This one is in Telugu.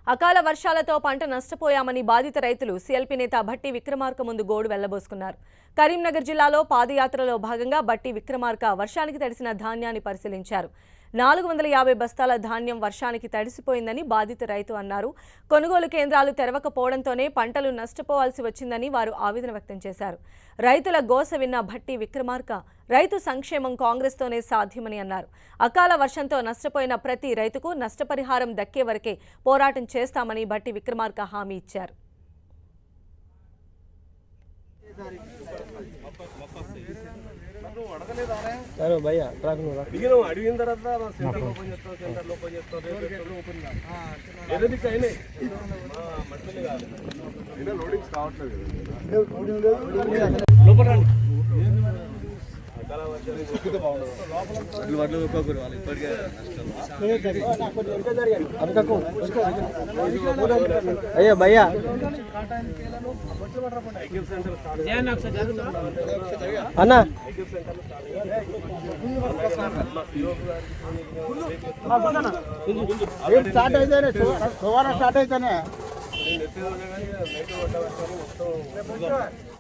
అకాల వర్షాలతో పంట నష్టపోయామని బాధిత రైతులు సీఎల్పీ నేత భట్టి విక్రమార్క ముందు గోడు వెళ్లబోసుకున్నారు కరీంనగర్ జిల్లాలో పాదయాత్రలో భాగంగా భట్టి విక్రమార్క వర్షానికి తడిసిన ధాన్యాన్ని పరిశీలించారు నాలుగు వందల యాభై బస్తాల ధాన్యం వర్షానికి తడిసిపోయిందని బాధిత రైతు అన్నారు కొనుగోలు కేంద్రాలు తెరవకపోవడంతోనే పంటలు నష్టపోవాల్సి వచ్చిందని వారు ఆవేదన వ్యక్తం చేశారు రైతుల గోస విన్న భట్టి విక్రమార్క రైతు సంక్షేమం కాంగ్రెస్తోనే సాధ్యమని అన్నారు అకాల వర్షంతో నష్టపోయిన ప్రతి రైతుకు నష్టపరిహారం దక్కే వరకే పోరాటం చేస్తామని భట్టి విక్రమార్క హామీ ఇచ్చారు అరే భయ్య ట్రాక్ నువ్వు రా. దిగినాం అడిగిన తర్వాత మా సెంటర్ ఓపెన్ చేస్తాం సెంటర్ ఓపెన్ చేస్తాం రేపు సెంటర్ ఓపెన్ కాదు ఏదో దిక్కు అయినాయి మా మట్టులు కాదు అయినా లోడింగ్స్ కావట్లేదు లోపల రండి అకాల వర్షాలు చెక్కితే బాగుండదు వడ్లు ఒక్కొక్కరు వాళ్ళు ఇప్పటికే అరకకు. అయ్యా భయ్య సైకిల్ సెంటర్ స్టార్ట్ అన్న సైకిల్ సెంటర్ స్టార్ట్ అయితేనే సోమవారం స్టార్ట్ అయితేనే నెత్తి కానీ నైట్ పడ్డ వర్షాలు మొత్తం